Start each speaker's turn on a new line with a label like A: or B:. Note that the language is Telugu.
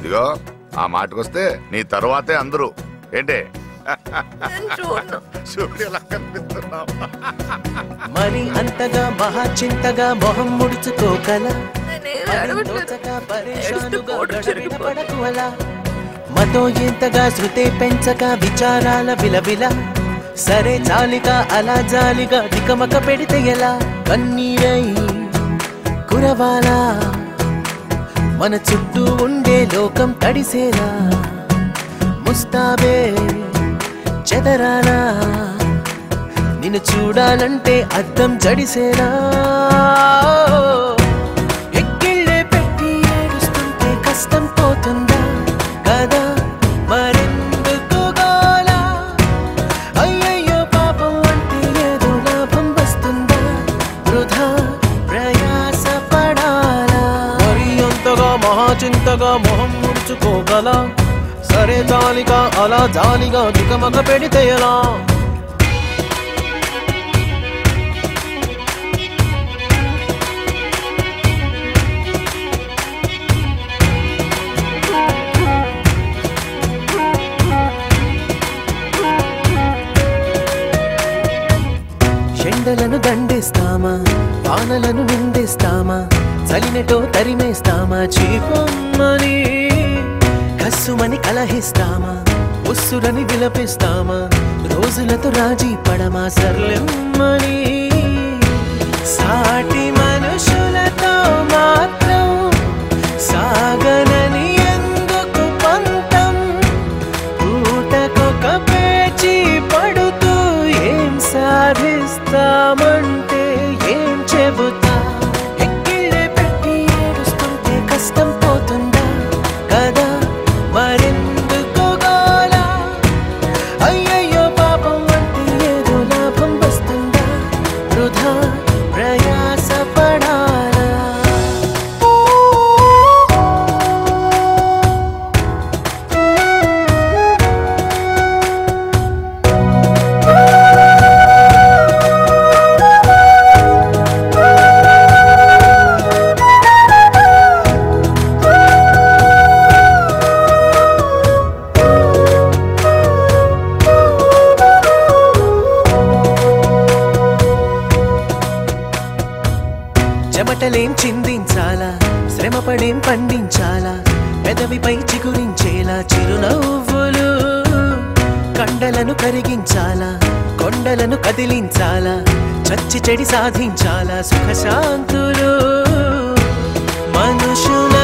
A: ఇదిగో ఆ మాటకొస్తే నీ తర్వాతే అందరూ ఏంటే
B: నేను చూడను
A: చూడు ఎలా కనిపిస్తున్నావు
C: మరి అంతగా మహా చింతగా మొహం ముడుచుకోగల
B: నేనేం అడగట్లేదు
C: తోచగా
B: ఏడుస్తూ
C: పరేషానుగా
B: పోవడం
C: గడబిడ
B: జరిగిపోతుంది.
C: పడకు అలా. మతో ఎంతగా శృతే పెంచగా విచారాల విలవిల సరే జాలిగా అలా జాలిగా తికమక పెడితే ఎలా కన్నీరై కురవాలా మన చుట్టూ ఉండే లోకం తడిసేలా ముస్తాబే చెదరాలా నిన్ను చూడాలంటే అద్దం జడిసేనా ఎక్కిళ్ళే పెట్టి ఏడుస్తుంటే కష్టం పోతుందా కదా మరెందుకు గోలా అయ్యయ్యో పాపం అంటే ఏదో లాభం వస్తుందా వృధా ప్రయాస పడాలా మరి అంతగా మహాచింతగా మొహం ముడుచుకోగల సరే జాలిగా అలా జాలిగా దిగమగ పెడితే ఎలా ఎండలను దండిస్తామా వానలను నిందిస్తామా చలినటో తరిమేస్తామా చీపమ్మని కస్సుమని కలహిస్తామా ఉస్సురని విలపిస్తామా రోజులతో రాజీ పడమా సర్లెమ్మని సాటి మనుషులతో మాత్రం సాగనని ఎందుకు పంతం పూటకొక పేచి పడుతూ ఏం సాధిస్తామంటే ఏం చెబుతా ఎక్కిళ్ళే పెట్టి ఏడుస్తుంటే కష్టం పోతుందా కదా మరెందుకు గోలా అయ్యయ్యో పాపం అంటే ఏదో లాభం వస్తుందా వృధా ప్రయాస పడాలా చెమటలేం చిందించాలా శ్రమపడేం పండించాలా పెదవిపై చిగురించేలా చిరునవ్వులు కండలను కరిగించాలా కొండలను కదిలించాలా చచ్చి చెడి సాధించాలా సుఖశాంతులు మనుషుల